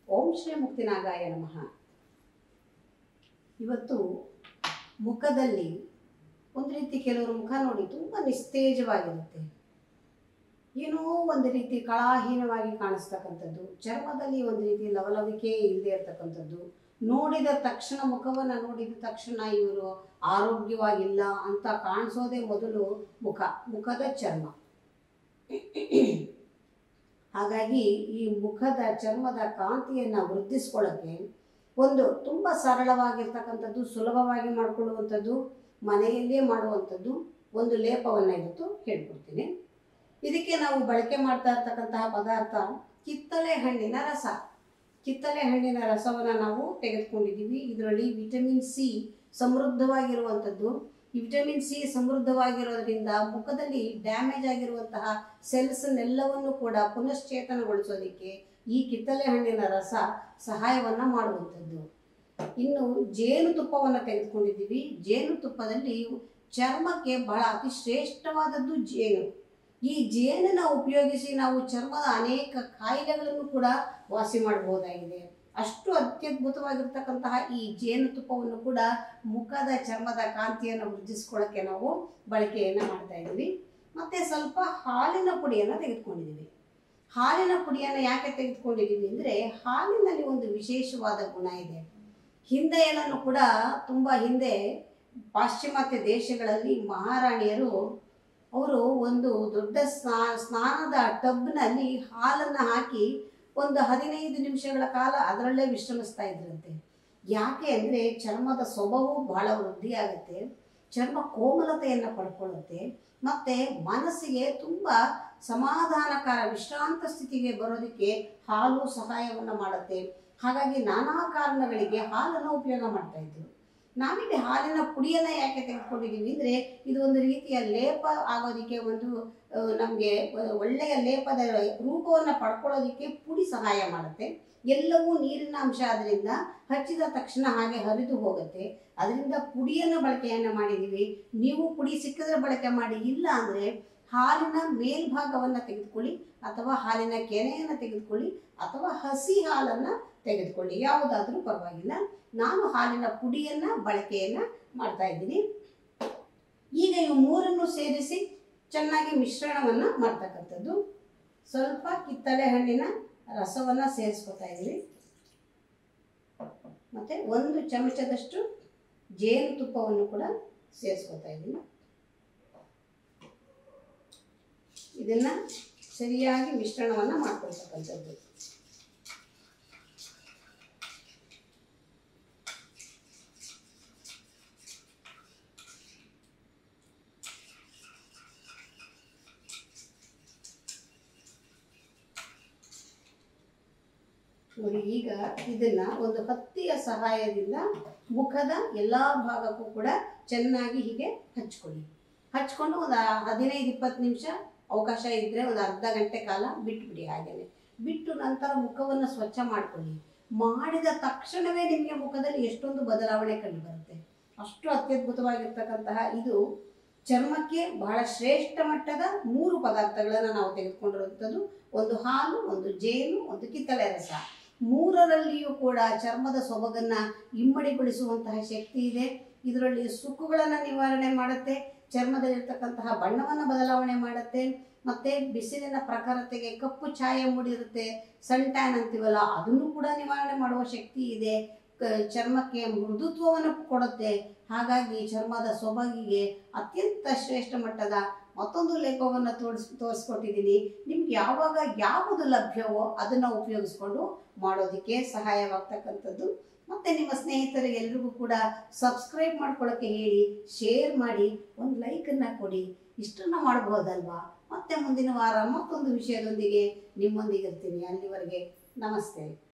ಓಂ ಶ್ರೀ ಮುಕ್ತಿನಾಗಾಯ ನಮಃ ಇವತ್ತು ಮುಖದಲ್ಲಿ ಒಂದು ರೀತಿ ಕೆಲವರು ಮುಖ ನೋಡಿ ತುಂಬ ನಿಸ್ತೇಜವಾಗಿರುತ್ತೆ ಏನೋ ಒಂದು ರೀತಿ ಕಳಾಹೀನವಾಗಿ ಕಾಣಿಸ್ತಕ್ಕಂಥದ್ದು ಚರ್ಮದಲ್ಲಿ ಒಂದು ರೀತಿ ಲವಲವಿಕೆ ಇಲ್ಲದೆ ಇರ್ತಕ್ಕಂಥದ್ದು ನೋಡಿದ ತಕ್ಷಣ ಮುಖವನ್ನು ನೋಡಿದ ತಕ್ಷಣ ಇವರು ಆರೋಗ್ಯವಾಗಿಲ್ಲ ಅಂತ ಕಾಣಿಸೋದೇ ಮೊದಲು ಮುಖ ಮುಖದ ಚರ್ಮ ಹಾಗಾಗಿ ಈ ಮುಖದ ಚರ್ಮದ ಕಾಂತಿಯನ್ನು ವೃದ್ಧಿಸ್ಕೊಳ್ಳೋಕ್ಕೆ ಒಂದು ತುಂಬ ಸರಳವಾಗಿರ್ತಕ್ಕಂಥದ್ದು ಸುಲಭವಾಗಿ ಮಾಡಿಕೊಳ್ಳುವಂಥದ್ದು ಮನೆಯಲ್ಲೇ ಮಾಡುವಂಥದ್ದು ಒಂದು ಲೇಪವನ್ನು ಇವತ್ತು ಹೇಳ್ಕೊಡ್ತೀನಿ ಇದಕ್ಕೆ ನಾವು ಬಳಕೆ ಮಾಡ್ತಾ ಇರ್ತಕ್ಕಂತಹ ಪದಾರ್ಥ ಕಿತ್ತಳೆ ಹಣ್ಣಿನ ರಸ ಕಿತ್ತಳೆ ಹಣ್ಣಿನ ರಸವನ್ನು ನಾವು ತೆಗೆದುಕೊಂಡಿದ್ದೀವಿ ಇದರಲ್ಲಿ ವಿಟಮಿನ್ ಸಿ ಸಮೃದ್ಧವಾಗಿರುವಂಥದ್ದು ಈ ವಿಟಮಿನ್ ಸಿ ಸಮೃದ್ಧವಾಗಿರೋದ್ರಿಂದ ಮುಖದಲ್ಲಿ ಡ್ಯಾಮೇಜ್ ಆಗಿರುವಂತಹ ಸೆಲ್ಸ್ನೆಲ್ಲವನ್ನು ಕೂಡ ಪುನಶ್ಚೇತನಗೊಳಿಸೋದಕ್ಕೆ ಈ ಕಿತ್ತಳೆ ಹಣ್ಣಿನ ರಸ ಸಹಾಯವನ್ನು ಮಾಡುವಂಥದ್ದು ಇನ್ನು ಜೇನುತುಪ್ಪವನ್ನು ತೆಗೆದುಕೊಂಡಿದ್ದೀವಿ ಜೇನುತುಪ್ಪದಲ್ಲಿ ಚರ್ಮಕ್ಕೆ ಬಹಳ ಅತಿ ಶ್ರೇಷ್ಠವಾದದ್ದು ಜೇನು ಈ ಜೇನನ್ನು ಉಪಯೋಗಿಸಿ ನಾವು ಚರ್ಮದ ಅನೇಕ ಕಾಯಿಲೆಗಳನ್ನು ಕೂಡ ವಾಸಿ ಮಾಡಬಹುದಾಗಿದೆ ಅಷ್ಟು ಅತ್ಯದ್ಭುತವಾಗಿರ್ತಕ್ಕಂತಹ ಈ ಜೇನುತುಪ್ಪವನ್ನು ಕೂಡ ಮುಖದ ಚರ್ಮದ ಕಾಂತಿಯನ್ನು ವೃದ್ಧಿಸ್ಕೊಳ್ಳೋಕ್ಕೆ ನಾವು ಬಳಕೆಯನ್ನು ಮಾಡ್ತಾ ಇದ್ದೀವಿ ಮತ್ತು ಸ್ವಲ್ಪ ಹಾಲಿನ ಪುಡಿಯನ್ನು ತೆಗೆದುಕೊಂಡಿದ್ದೀವಿ ಹಾಲಿನ ಪುಡಿಯನ್ನು ಯಾಕೆ ತೆಗೆದುಕೊಂಡಿದ್ದೀವಿ ಅಂದರೆ ಹಾಲಿನಲ್ಲಿ ಒಂದು ವಿಶೇಷವಾದ ಗುಣ ಇದೆ ಹಿಂದೆ ಎಲ್ಲನೂ ಕೂಡ ತುಂಬ ಹಿಂದೆ ಪಾಶ್ಚಿಮಾತ್ಯ ದೇಶಗಳಲ್ಲಿ ಮಹಾರಾಣಿಯರು ಅವರು ಒಂದು ದೊಡ್ಡ ಸ್ನಾ ಸ್ನಾನದ ಟಬ್ನಲ್ಲಿ ಹಾಲನ್ನು ಹಾಕಿ ಒಂದು ಹದಿನೈದು ನಿಮಿಷಗಳ ಕಾಲ ಅದರಲ್ಲೇ ವಿಶ್ರಮಿಸ್ತಾ ಇದ್ರಂತೆ ಯಾಕೆ ಅಂದರೆ ಚರ್ಮದ ಸೊಬಗು ಬಹಳ ವೃದ್ಧಿಯಾಗುತ್ತೆ ಚರ್ಮ ಕೋಮಲತೆಯನ್ನು ಪಡ್ಕೊಳ್ಳುತ್ತೆ ಮತ್ತು ಮನಸ್ಸಿಗೆ ತುಂಬ ಸಮಾಧಾನಕರ ವಿಶ್ರಾಂತ ಸ್ಥಿತಿಗೆ ಬರೋದಕ್ಕೆ ಹಾಲು ಸಹಾಯವನ್ನು ಮಾಡುತ್ತೆ ಹಾಗಾಗಿ ನಾನಾ ಕಾರಣಗಳಿಗೆ ಹಾಲನ್ನು ಉಪಯೋಗ ಮಾಡ್ತಾ ಇದ್ರು ನಾವಿಲ್ಲಿ ಹಾಲಿನ ಪುಡಿಯನ್ನು ಯಾಕೆ ತೆಗೆದುಕೊಂಡಿದ್ದೀವಿ ಅಂದರೆ ಇದು ಒಂದು ರೀತಿಯ ಲೇಪ ಆಗೋದಕ್ಕೆ ಒಂದು ನಮಗೆ ಒಳ್ಳೆಯ ಲೇಪದ ರೂಪವನ್ನು ಪಡ್ಕೊಳ್ಳೋದಕ್ಕೆ ಪುಡಿ ಸಹಾಯ ಮಾಡುತ್ತೆ ಎಲ್ಲವೂ ನೀರಿನ ಅಂಶ ಆದ್ದರಿಂದ ಹಚ್ಚಿದ ತಕ್ಷಣ ಹಾಗೆ ಹರಿದು ಹೋಗುತ್ತೆ ಅದರಿಂದ ಪುಡಿಯನ್ನು ಬಳಕೆಯನ್ನು ಮಾಡಿದ್ದೀವಿ ನೀವು ಪುಡಿ ಸಿಕ್ಕಿದ್ರೆ ಬಳಕೆ ಮಾಡಿ ಇಲ್ಲ ಅಂದರೆ ಹಾಲಿನ ಮೇಲ್ಭಾಗವನ್ನು ತೆಗೆದುಕೊಳ್ಳಿ ಅಥವಾ ಹಾಲಿನ ಕೆನೆಯನ್ನು ತೆಗೆದುಕೊಳ್ಳಿ ಅಥವಾ ಹಸಿ ಹಾಲನ್ನು ತೆಗೆದುಕೊಳ್ಳಿ ಯಾವುದಾದ್ರೂ ಪರವಾಗಿಲ್ಲ ನಾನು ಹಾಲಿನ ಪುಡಿಯನ್ನು ಬಳಕೆಯನ್ನು ಮಾಡ್ತಾ ಇದ್ದೀನಿ ಈಗ ಇವು ಮೂರನ್ನು ಸೇರಿಸಿ ಚೆನ್ನಾಗಿ ಮಿಶ್ರಣವನ್ನು ಮಾಡ್ತಕ್ಕಂಥದ್ದು ಸ್ವಲ್ಪ ಕಿತ್ತಳೆ ಹಣ್ಣಿನ ರಸವನ್ನು ಸೇರಿಸ್ಕೊತಾ ಇದ್ದೀವಿ ಮತ್ತು ಒಂದು ಚಮಚದಷ್ಟು ಜೇನುತುಪ್ಪವನ್ನು ಕೂಡ ಸೇರಿಸ್ಕೊತಾ ಇದ್ದೀನಿ ಇದನ್ನು ಸರಿಯಾಗಿ ಮಿಶ್ರಣವನ್ನು ಮಾಡ್ಕೊಳ್ತಕ್ಕಂಥದ್ದು ನೋಡಿ ಈಗ ಇದನ್ನ ಒಂದು ಹತ್ತಿಯ ಸಹಾಯದಿಂದ ಮುಖದ ಎಲ್ಲ ಭಾಗಕ್ಕೂ ಕೂಡ ಚೆನ್ನಾಗಿ ಹೀಗೆ ಹಚ್ಕೊಳ್ಳಿ ಹಚ್ಕೊಂಡು ಒಂದು ಹದಿನೈದು ಇಪ್ಪತ್ತು ನಿಮಿಷ ಅವಕಾಶ ಇದ್ದರೆ ಒಂದು ಅರ್ಧ ಗಂಟೆ ಕಾಲ ಬಿಟ್ಬಿಡಿ ಹಾಗೆಯೇ ಬಿಟ್ಟು ನಂತರ ಮುಖವನ್ನು ಸ್ವಚ್ಛ ಮಾಡ್ಕೊಳ್ಳಿ ಮಾಡಿದ ತಕ್ಷಣವೇ ನಿಮಗೆ ಮುಖದಲ್ಲಿ ಎಷ್ಟೊಂದು ಬದಲಾವಣೆ ಕಂಡು ಬರುತ್ತೆ ಅಷ್ಟು ಅತ್ಯದ್ಭುತವಾಗಿರ್ತಕ್ಕಂತಹ ಇದು ಚರ್ಮಕ್ಕೆ ಬಹಳ ಶ್ರೇಷ್ಠ ಮಟ್ಟದ ಮೂರು ಪದಾರ್ಥಗಳನ್ನು ನಾವು ತೆಗೆದುಕೊಂಡಿರುವಂಥದ್ದು ಒಂದು ಹಾಲು ಒಂದು ಜೇನು ಒಂದು ಕಿತ್ತಳೆ ರಸ ಮೂರರಲ್ಲಿಯೂ ಕೂಡ ಚರ್ಮದ ಸೊಬಗನ್ನು ಇಮ್ಮಡಿಗೊಳಿಸುವಂತಹ ಶಕ್ತಿ ಇದೆ ಇದರಲ್ಲಿ ಸುಕ್ಕುಗಳನ್ನು ನಿವಾರಣೆ ಮಾಡುತ್ತೆ ಚರ್ಮದಲ್ಲಿರ್ತಕ್ಕಂತಹ ಬಣ್ಣವನ್ನು ಬದಲಾವಣೆ ಮಾಡುತ್ತೆ ಮತ್ತು ಬಿಸಿಲಿನ ಪ್ರಖರತೆಗೆ ಕಪ್ಪು ಛಾಯೆ ಮೂಡಿರುತ್ತೆ ಸನ್ ಟ್ಯಾನ್ ಅಂತೀವಲ್ಲ ಅದನ್ನು ಕೂಡ ನಿವಾರಣೆ ಮಾಡುವ ಶಕ್ತಿ ಇದೆ ಕ- ಚರ್ಮಕ್ಕೆ ಮೃದುತ್ವವನ್ನು ಕೊಡುತ್ತೆ ಹಾಗಾಗಿ ಚರ್ಮದ ಸೊಬಗಿಗೆ ಅತ್ಯಂತ ಶ್ರೇಷ್ಠ ಮಟ್ಟದ ಮತ್ತೊಂದು ಲೇಪವನ್ನು ತೋರಿಸ್ ತೋರಿಸ್ಕೊಟ್ಟಿದ್ದೀನಿ ನಿಮ್ಗೆ ಯಾವಾಗ ಯಾವುದು ಲಭ್ಯವೋ ಅದನ್ನು ಉಪಯೋಗಿಸ್ಕೊಂಡು ಮಾಡೋದಕ್ಕೆ ಸಹಾಯವಾಗ್ತಕ್ಕಂಥದ್ದು ಮತ್ತು ನಿಮ್ಮ ಸ್ನೇಹಿತರಿಗೆ ಎಲ್ರಿಗೂ ಕೂಡ ಸಬ್ಸ್ಕ್ರೈಬ್ ಮಾಡ್ಕೊಳ್ಳೋಕ್ಕೆ ಹೇಳಿ ಶೇರ್ ಮಾಡಿ ಒಂದು ಲೈಕನ್ನು ಕೊಡಿ ಇಷ್ಟನ್ನು ಮಾಡ್ಬೋದಲ್ವಾ ಮತ್ತೆ ಮುಂದಿನ ವಾರ ಮತ್ತೊಂದು ವಿಷಯದೊಂದಿಗೆ ನಿಮ್ಮೊಂದಿಗೆ ಇರ್ತೀನಿ ಅಲ್ಲಿವರೆಗೆ ನಮಸ್ತೆ